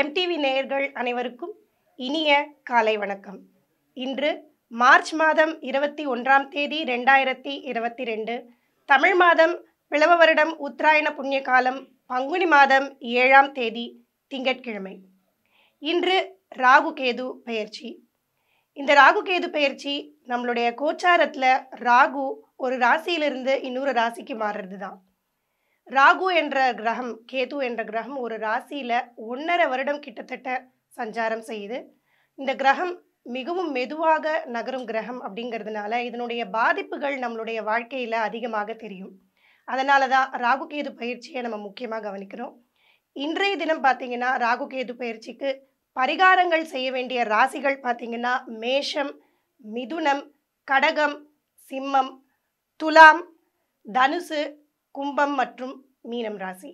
MTV நேயர்கள் அனைவருக்கும் இனிய காலை வணக்கம் இன்று மார்ச் மாதம் இருபத்தி ஒன்றாம் தேதி ரெண்டாயிரத்தி இருபத்தி ரெண்டு தமிழ் மாதம் பிளவ வருடம் உத்தராயண புண்ணிய காலம் பங்குனி மாதம் ஏழாம் தேதி திங்கட்கிழமை இன்று ராகு கேது பெயர்ச்சி இந்த ராகு கேது பெயர்ச்சி நம்மளுடைய கோச்சாரத்தில் ராகு ஒரு ராசியிலிருந்து இன்னொரு ராசிக்கு மாறுறது தான் ராகு என்ற கிரகம் கேது என்ற கிரகம் ஒரு ராசியில் ஒன்றரை வருடம் கிட்டத்தட்ட சஞ்சாரம் செய்யுது இந்த கிரகம் மிகவும் மெதுவாக நகரும் கிரகம் அப்படிங்கிறதுனால இதனுடைய பாதிப்புகள் நம்மளுடைய வாழ்க்கையில் அதிகமாக தெரியும் அதனால தான் ராகு கேது பயிற்சியை நம்ம முக்கியமாக கவனிக்கிறோம் இன்றைய தினம் பார்த்தீங்கன்னா ராகு கேது பயிற்சிக்கு பரிகாரங்கள் செய்ய வேண்டிய ராசிகள் பார்த்தீங்கன்னா மேஷம் மிதுனம் கடகம் சிம்மம் துலாம் தனுசு கும்பம் மற்றும் மீனம் ராசி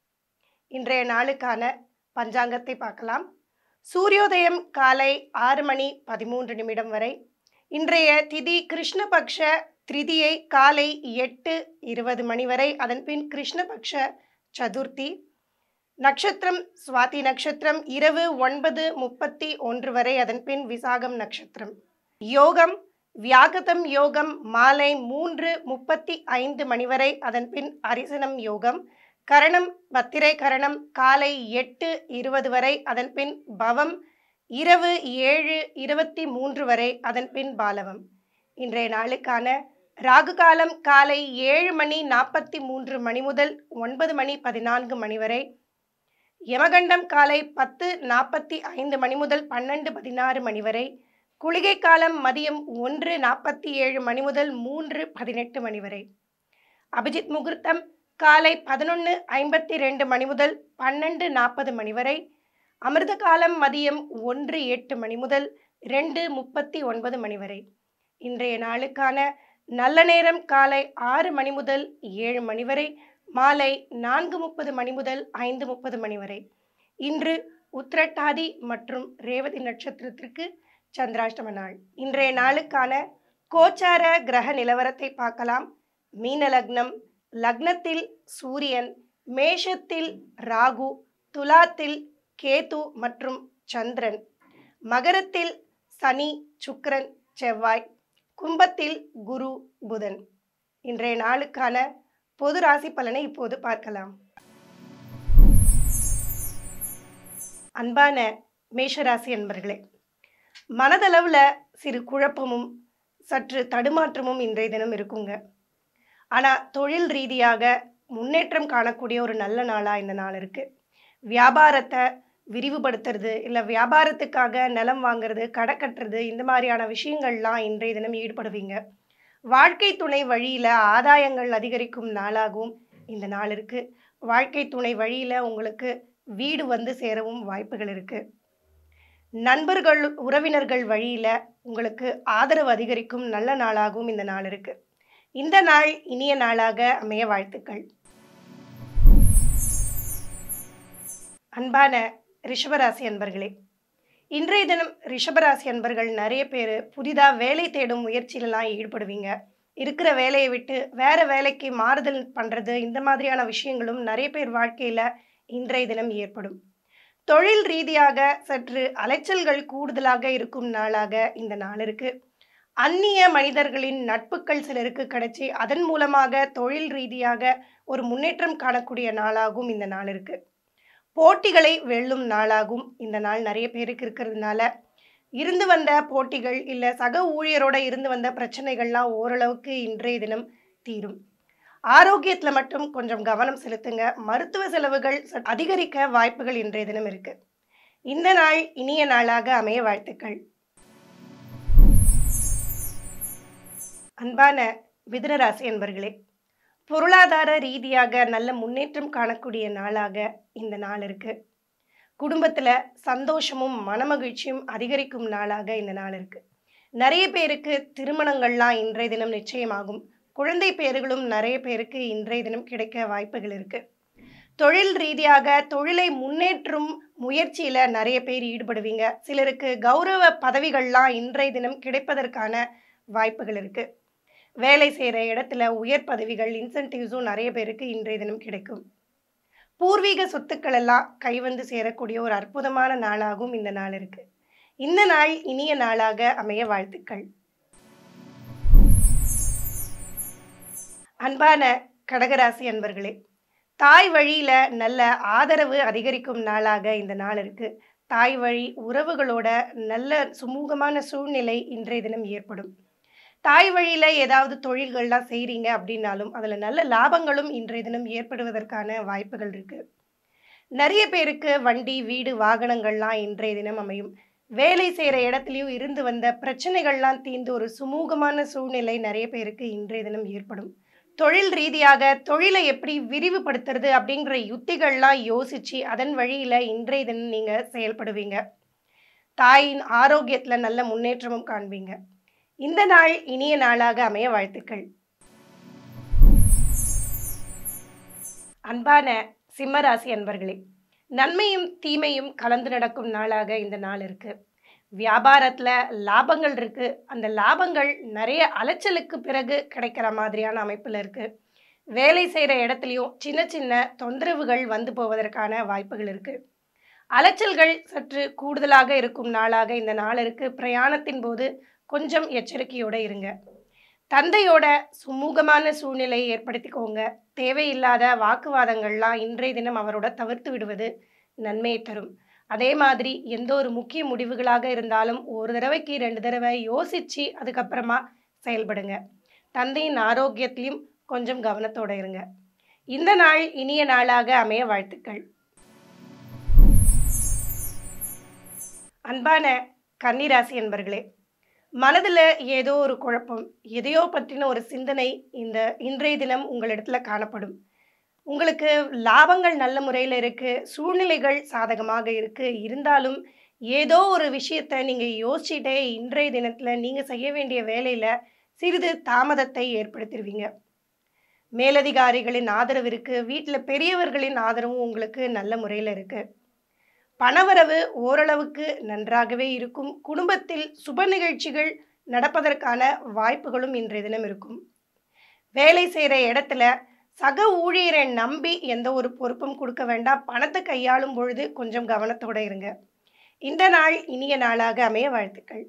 இன்றைய நாளுக்கான பஞ்சாங்கத்தை பார்க்கலாம் சூரியோதயம் காலை ஆறு மணி பதிமூன்று நிமிடம் வரை இன்றைய திதி கிருஷ்ணபக்ஷ திரிதியை காலை எட்டு இருபது மணி வரை அதன் பின் கிருஷ்ணபக்ஷ சதுர்த்தி நட்சத்திரம் சுவாதி நட்சத்திரம் இரவு ஒன்பது முப்பத்தி ஒன்று வரை அதன் பின் விசாகம் நட்சத்திரம் யோகம் வியாகதம் யோகம் மாலை மூன்று முப்பத்தி ஐந்து மணி வரை அதன் பின் அரிசனம் யோகம் கரணம் பத்திரை கரணம் காலை எட்டு இருபது வரை அதன் பின் பவம் இரவு ஏழு இருபத்தி மூன்று வரை அதன் பின் பாலவம் இன்றைய நாளுக்கான ராகு காலம் காலை ஏழு மணி நாற்பத்தி மூன்று மணி முதல் ஒன்பது மணி பதினான்கு மணி வரை யமகண்டம் காலை பத்து நாற்பத்தி ஐந்து மணி முதல் பன்னெண்டு பதினாறு மணி வரை குளிகை காலம் மதியம் ஒன்று நாற்பத்தி ஏழு மணி முதல் மூன்று பதினெட்டு மணி வரை அபிஜித் முகூர்த்தம் காலை பதினொன்று ஐம்பத்தி ரெண்டு மணி முதல் பன்னெண்டு நாற்பது மணி வரை அமிர்த காலம் மதியம் ஒன்று எட்டு மணி முதல் ரெண்டு முப்பத்தி ஒன்பது மணி வரை இன்றைய நாளுக்கான நல்ல நேரம் காலை ஆறு மணி முதல் ஏழு மணி வரை மாலை நான்கு முப்பது மணி முதல் ஐந்து முப்பது மணி வரை இன்று உத்திரட்டாதி மற்றும் ரேவதி நட்சத்திரத்திற்கு சந்திராஷ்டம நாள் இன்றைய நாளுக்கான கோச்சார கிரக நிலவரத்தை பார்க்கலாம் மீன லக்னம் லக்னத்தில் சூரியன் மேஷத்தில் ராகு துலாத்தில் கேது மற்றும் சந்திரன் மகரத்தில் சனி சுக்கிரன் செவ்வாய் கும்பத்தில் குரு புதன் இன்றைய நாளுக்கான பொது ராசி பலனை இப்போது பார்க்கலாம் அன்பான மேஷராசி அன்பர்களே மனதளவில் சிறு குழப்பமும் சற்று தடுமாற்றமும் இன்றைய தினம் இருக்குங்க ஆனால் தொழில் ரீதியாக முன்னேற்றம் காணக்கூடிய ஒரு நல்ல நாளாக இந்த நாள் இருக்குது வியாபாரத்தை விரிவுபடுத்துறது இல்லை வியாபாரத்துக்காக நிலம் வாங்குறது கடை கட்டுறது இந்த மாதிரியான விஷயங்கள்லாம் இன்றைய தினம் ஈடுபடுவீங்க வாழ்க்கை துணை வழியில் ஆதாயங்கள் அதிகரிக்கும் நாளாகவும் இந்த நாள் இருக்குது வாழ்க்கை துணை வழியில் உங்களுக்கு வீடு வந்து சேரவும் வாய்ப்புகள் இருக்குது நண்பர்கள் உறவினர்கள் வழியில் உங்களுக்கு ஆதரவு அதிகரிக்கும் நல்ல நாளாகவும் இந்த நாள் இருக்குது இந்த நாள் இனிய நாளாக அமைய வாழ்த்துக்கள் அன்பான ரிஷபராசி அன்பர்களே இன்றைய தினம் ரிஷபராசி அன்பர்கள் நிறைய பேர் புதிதாக வேலை தேடும் முயற்சியிலலாம் ஈடுபடுவீங்க இருக்கிற வேலையை விட்டு வேற வேலைக்கு மாறுதல் பண்ணுறது இந்த மாதிரியான விஷயங்களும் நிறைய பேர் வாழ்க்கையில் இன்றைய தினம் ஏற்படும் தொழில் ரீதியாக சற்று அலைச்சல்கள் கூடுதலாக இருக்கும் நாளாக இந்த நாள் இருக்கு அந்நிய மனிதர்களின் நட்புகள் சிலருக்கு கிடைச்சி அதன் மூலமாக தொழில் ரீதியாக ஒரு முன்னேற்றம் காணக்கூடிய நாளாகவும் இந்த நாள் இருக்கு போட்டிகளை வெல்லும் நாளாகவும் இந்த நாள் நிறைய பேருக்கு இருக்கிறதுனால இருந்து வந்த போட்டிகள் இல்லை சக ஊழியரோட இருந்து வந்த பிரச்சனைகள்லாம் ஓரளவுக்கு இன்றைய தினம் தீரும் ஆரோக்கியத்தில் மட்டும் கொஞ்சம் கவனம் செலுத்துங்க மருத்துவ செலவுகள் அதிகரிக்க வாய்ப்புகள் இன்றைய தினம் இருக்கு இந்த நாள் இனிய நாளாக அமைய வாழ்த்துக்கள் அன்பான மிதுனராசி என்பர்களே பொருளாதார ரீதியாக நல்ல முன்னேற்றம் காணக்கூடிய நாளாக இந்த நாள் இருக்கு குடும்பத்தில் சந்தோஷமும் மனமகிழ்ச்சியும் அதிகரிக்கும் நாளாக இந்த நாள் இருக்கு நிறைய பேருக்கு திருமணங்கள்லாம் இன்றைய தினம் நிச்சயமாகும் குழந்தை பேர்களும் நிறைய பேருக்கு இன்றைய தினம் கிடைக்க வாய்ப்புகள் இருக்கு தொழில் ரீதியாக தொழிலை முன்னேற்றும் முயற்சியில் நிறைய பேர் ஈடுபடுவீங்க சிலருக்கு கௌரவ பதவிகள்லாம் இன்றைய தினம் கிடைப்பதற்கான வாய்ப்புகள் இருக்கு வேலை செய்கிற இடத்துல உயர் பதவிகள் இன்சென்டிவ்ஸும் நிறைய பேருக்கு இன்றைய தினம் கிடைக்கும் பூர்வீக சொத்துக்கள் எல்லாம் கைவந்து சேரக்கூடிய ஒரு அற்புதமான நாளாகவும் இந்த நாள் இருக்கு இந்த நாள் இனிய நாளாக அமைய வாழ்த்துக்கள் அன்பான கடகராசி அன்பர்களே தாய் வழியில நல்ல ஆதரவு அதிகரிக்கும் நாளாக இந்த நாள் இருக்கு தாய் வழி உறவுகளோட நல்ல சுமூகமான சூழ்நிலை இன்றைய தினம் ஏற்படும் தாய் வழியில ஏதாவது தொழில்கள்லாம் செய்றீங்க அப்படின்னாலும் அதுல நல்ல லாபங்களும் இன்றைய தினம் ஏற்படுவதற்கான வாய்ப்புகள் இருக்கு நிறைய பேருக்கு வண்டி வீடு வாகனங்கள்லாம் இன்றைய தினம் அமையும் வேலை செய்கிற இடத்துலையும் இருந்து வந்த பிரச்சனைகள்லாம் தீர்ந்து ஒரு சுமூகமான சூழ்நிலை நிறைய பேருக்கு இன்றைய தினம் ஏற்படும் தொழில் ரீதியாக தொழிலை எப்படி விரிவுபடுத்துறது அப்படிங்கிற யுத்திகள்லாம் யோசிச்சு அதன் வழியில இன்றைய தினம் நீங்க செயல்படுவீங்க தாயின் ஆரோக்கியத்துல நல்ல முன்னேற்றமும் காண்பீங்க இந்த நாள் இனிய நாளாக அமைய வாழ்த்துக்கள் அன்பான சிம்மராசி அன்பர்களே நன்மையும் தீமையும் கலந்து நடக்கும் நாளாக இந்த நாள் இருக்கு வியாபாரத்துல லாபங்கள் இருக்கு அந்த லாபங்கள் நிறைய அலைச்சலுக்கு பிறகு கிடைக்கிற மாதிரியான அமைப்புல இருக்கு வேலை செய்கிற இடத்துலையும் சின்ன சின்ன தொந்தரவுகள் வந்து போவதற்கான வாய்ப்புகள் இருக்கு அலைச்சல்கள் சற்று கூடுதலாக இருக்கும் நாளாக இந்த நாள் இருக்கு பிரயாணத்தின் போது கொஞ்சம் எச்சரிக்கையோட இருங்க தந்தையோட சுமூகமான சூழ்நிலையை ஏற்படுத்திக்கோங்க தேவையில்லாத வாக்குவாதங்கள்லாம் இன்றைய தினம் அவரோட தவிர்த்து விடுவது நன்மையை தரும் அதே மாதிரி எந்த ஒரு முக்கிய முடிவுகளாக இருந்தாலும் ஒரு தடவைக்கு ரெண்டு தடவை யோசிச்சு அதுக்கப்புறமா செயல்படுங்க தந்தையின் ஆரோக்கியத்திலையும் கொஞ்சம் கவனத்தோட இருங்க இந்த நாள் இனிய நாளாக அமைய வாழ்த்துக்கள் அன்பான கன்னிராசி என்பர்களே மனதில் ஏதோ ஒரு குழப்பம் எதையோ பற்றின ஒரு சிந்தனை இந்த இன்றைய தினம் உங்களிடத்துல காணப்படும் உங்களுக்கு லாபங்கள் நல்ல முறையில் இருக்கு சூழ்நிலைகள் சாதகமாக இருக்கு இருந்தாலும் ஏதோ ஒரு விஷயத்தை நீங்கள் யோசிச்சுட்டே இன்றைய தினத்தில் நீங்கள் செய்ய வேண்டிய வேலையில் சிறிது தாமதத்தை ஏற்படுத்திடுவீங்க மேலதிகாரிகளின் ஆதரவு இருக்கு வீட்டில் பெரியவர்களின் ஆதரவும் உங்களுக்கு நல்ல முறையில் இருக்கு பணவரவு ஓரளவுக்கு நன்றாகவே இருக்கும் குடும்பத்தில் சுப நிகழ்ச்சிகள் நடப்பதற்கான வாய்ப்புகளும் இன்றைய தினம் இருக்கும் வேலை செய்கிற இடத்துல சக ஊழியரை நம்பி எந்த ஒரு பொறுப்பும் கொடுக்க வேண்டாம் பணத்தை கையாளும் பொழுது கொஞ்சம் கவனத்தோட இருங்க இந்த நாள் இனிய நாளாக அமைய வாழ்த்துக்கள்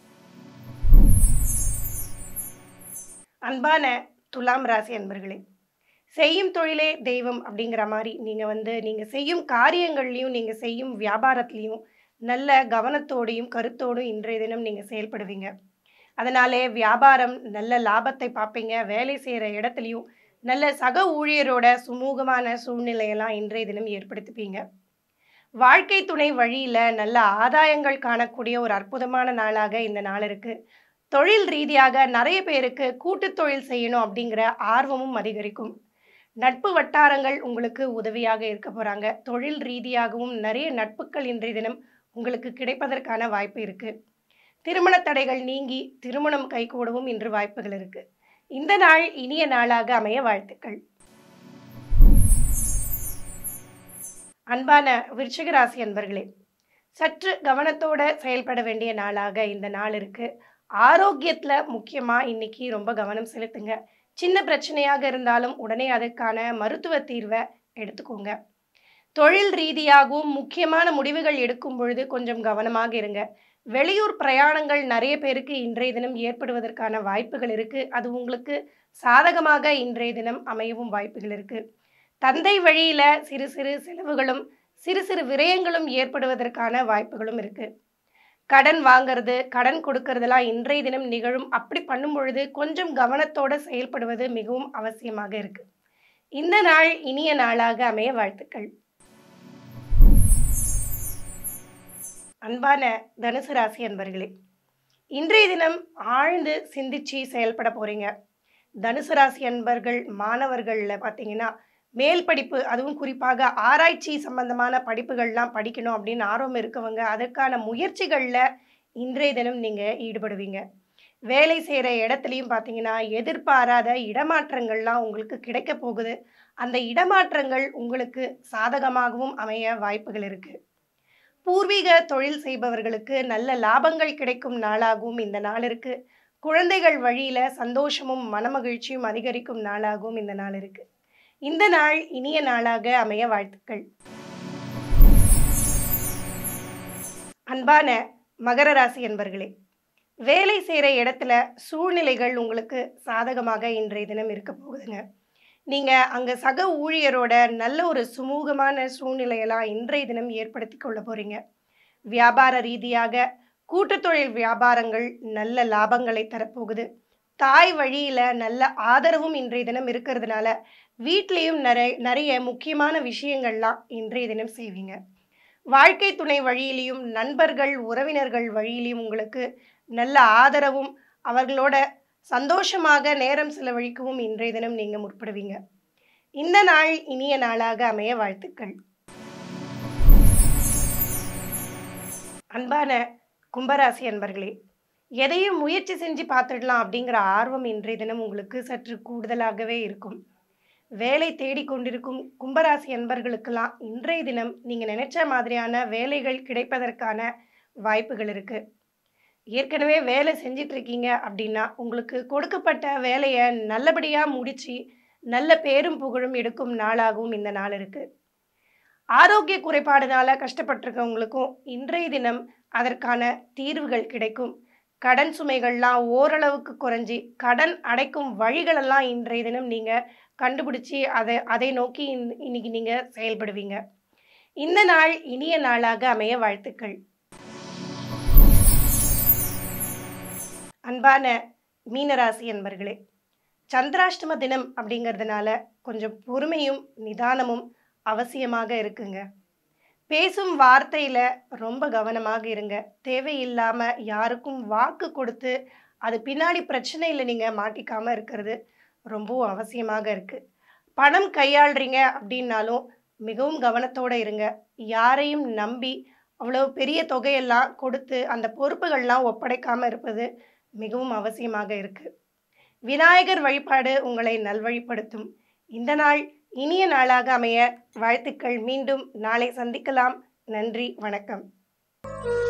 அன்பான துலாம் ராசி அன்பர்களே செய்யும் தொழிலே தெய்வம் அப்படிங்கிற மாதிரி நீங்கள் வந்து நீங்கள் செய்யும் காரியங்கள்லையும் நீங்கள் செய்யும் வியாபாரத்துலேயும் நல்ல கவனத்தோடையும் கருத்தோடும் இன்றைய தினம் நீங்கள் செயல்படுவீங்க அதனாலே வியாபாரம் நல்ல லாபத்தை பார்ப்பீங்க வேலை செய்கிற இடத்துலையும் நல்ல சக ஊழியரோட சுமூகமான சூழ்நிலையெல்லாம் இன்றைய தினம் ஏற்படுத்திப்பீங்க வாழ்க்கை துணை வழியில் நல்ல ஆதாயங்கள் காணக்கூடிய ஒரு அற்புதமான நாளாக இந்த நாள் இருக்கு தொழில் ரீதியாக நிறைய பேருக்கு கூட்டு தொழில் செய்யணும் அப்படிங்கிற ஆர்வமும் அதிகரிக்கும் நட்பு வட்டாரங்கள் உங்களுக்கு உதவியாக இருக்க போறாங்க தொழில் ரீதியாகவும் நிறைய நட்புகள் இன்றைய தினம் உங்களுக்கு கிடைப்பதற்கான வாய்ப்பு இருக்கு திருமண தடைகள் நீங்கி திருமணம் கைகூடவும் இன்று வாய்ப்புகள் இருக்கு இந்த நாள் இனிய நாளாக அமைய வாழ்த்துக்கள் அன்பான விருச்சிக ராசி அன்பர்களே சற்று கவனத்தோட செயல்பட வேண்டிய நாளாக இந்த நாள் இருக்கு ஆரோக்கியத்துல முக்கியமா இன்னைக்கு ரொம்ப கவனம் செலுத்துங்க சின்ன பிரச்சனையாக இருந்தாலும் உடனே அதற்கான மருத்துவ தீர்வை எடுத்துக்கோங்க தொழில் ரீதியாகவும் முக்கியமான முடிவுகள் எடுக்கும் பொழுது கொஞ்சம் கவனமாக இருங்க வெளியூர் பிரயாணங்கள் நிறைய பேருக்கு இன்றைய தினம் ஏற்படுவதற்கான வாய்ப்புகள் இருக்கு அது உங்களுக்கு சாதகமாக இன்றைய தினம் அமையவும் வாய்ப்புகள் இருக்கு தந்தை வழியில சிறு சிறு செலவுகளும் சிறு சிறு விரயங்களும் ஏற்படுவதற்கான வாய்ப்புகளும் இருக்கு கடன் வாங்குறது கடன் கொடுக்கறதெல்லாம் இன்றைய தினம் நிகழும் அப்படி பண்ணும் பொழுது கொஞ்சம் கவனத்தோட செயல்படுவது மிகவும் அவசியமாக இருக்கு இந்த நாள் இனிய நாளாக அமைய வாழ்த்துக்கள் அன்பான தனுசு ராசி அன்பர்களே இன்றைய தினம் ஆழ்ந்து சிந்திச்சு செயல்பட போறீங்க தனுசு ராசி அன்பர்கள் மாணவர்களில் பார்த்தீங்கன்னா மேல் படிப்பு அதுவும் குறிப்பாக ஆராய்ச்சி சம்பந்தமான படிப்புகள்லாம் படிக்கணும் அப்படின்னு ஆர்வம் இருக்கவங்க அதற்கான முயற்சிகளில் இன்றைய தினம் நீங்கள் ஈடுபடுவீங்க வேலை செய்கிற இடத்துலையும் பார்த்தீங்கன்னா எதிர்பாராத இடமாற்றங்கள்லாம் உங்களுக்கு கிடைக்க போகுது அந்த இடமாற்றங்கள் உங்களுக்கு சாதகமாகவும் அமைய வாய்ப்புகள் இருக்குது பூர்வீக தொழில் செய்பவர்களுக்கு நல்ல லாபங்கள் கிடைக்கும் நாளாகவும் இந்த நாள் இருக்கு குழந்தைகள் வழியில சந்தோஷமும் மனமகிழ்ச்சியும் அதிகரிக்கும் நாளாகவும் இந்த நாள் இருக்கு இந்த நாள் இனிய நாளாக அமைய வாழ்த்துக்கள் அன்பான மகர ராசி என்பர்களே வேலை செய்கிற இடத்துல சூழ்நிலைகள் உங்களுக்கு சாதகமாக இன்றைய தினம் இருக்க போகுதுங்க நீங்கள் அங்கே சக ஊழியரோட நல்ல ஒரு சுமூகமான சூழ்நிலையெல்லாம் இன்றைய தினம் ஏற்படுத்தி கொள்ள போகிறீங்க வியாபார ரீதியாக கூட்டுத்தொழில் வியாபாரங்கள் நல்ல லாபங்களை தரப்போகுது தாய் வழியில் நல்ல ஆதரவும் இன்றைய தினம் இருக்கிறதுனால வீட்லேயும் நிறைய நிறைய முக்கியமான விஷயங்கள்லாம் இன்றைய தினம் செய்வீங்க வாழ்க்கை துணை வழியிலையும் நண்பர்கள் உறவினர்கள் வழியிலையும் உங்களுக்கு நல்ல ஆதரவும் அவர்களோட சந்தோஷமாக நேரம் செலவழிக்கவும் இன்றைய தினம் நீங்கள் முற்படுவீங்க இந்த நாள் இனிய நாளாக அமைய வாழ்த்துக்கள் அன்பான கும்பராசி அன்பர்களே எதையும் முயற்சி செஞ்சு பார்த்துடலாம் அப்படிங்கிற ஆர்வம் இன்றைய தினம் உங்களுக்கு சற்று கூடுதலாகவே இருக்கும் வேலை தேடிக்கொண்டிருக்கும் கும்பராசி அன்பர்களுக்கெல்லாம் இன்றைய தினம் நீங்கள் நினைச்ச மாதிரியான வேலைகள் கிடைப்பதற்கான வாய்ப்புகள் இருக்குது ஏற்கனவே வேலை செஞ்சிட்டு இருக்கீங்க அப்படின்னா உங்களுக்கு கொடுக்கப்பட்ட வேலையை நல்லபடியாக முடித்து நல்ல பேரும் புகழும் எடுக்கும் நாளாகவும் இந்த நாள் இருக்குது ஆரோக்கிய குறைபாடுனால கஷ்டப்பட்டிருக்கவங்களுக்கும் இன்றைய தினம் அதற்கான தீர்வுகள் கிடைக்கும் கடன் சுமைகள்லாம் ஓரளவுக்கு குறைஞ்சி கடன் அடைக்கும் வழிகளெல்லாம் இன்றைய தினம் நீங்கள் கண்டுபிடிச்சி அதை அதை நோக்கி இன்- இன்னைக்கு நீங்கள் செயல்படுவீங்க இந்த நாள் இனிய நாளாக அமைய வாழ்த்துக்கள் அன்பான மீனராசி என்பர்களே சந்திராஷ்டம தினம் அப்படிங்கிறதுனால கொஞ்சம் பொறுமையும் நிதானமும் அவசியமாக இருக்குங்க பேசும் வார்த்தையில் ரொம்ப கவனமாக இருங்க தேவையில்லாமல் யாருக்கும் வாக்கு கொடுத்து அது பின்னாடி பிரச்சனையில் நீங்கள் மாட்டிக்காமல் இருக்கிறது ரொம்பவும் அவசியமாக இருக்குது பணம் கையாளுறீங்க அப்படின்னாலும் மிகவும் கவனத்தோடு இருங்க யாரையும் நம்பி அவ்வளோ பெரிய தொகையெல்லாம் கொடுத்து அந்த பொறுப்புகள்லாம் ஒப்படைக்காமல் இருப்பது மிகவும் அவசியமாக இருக்கு விநாயகர் வழிபாடு உங்களை நல்வழிப்படுத்தும் இந்த நாள் இனிய நாளாக அமைய வாழ்த்துக்கள் மீண்டும் நாளை சந்திக்கலாம் நன்றி வணக்கம்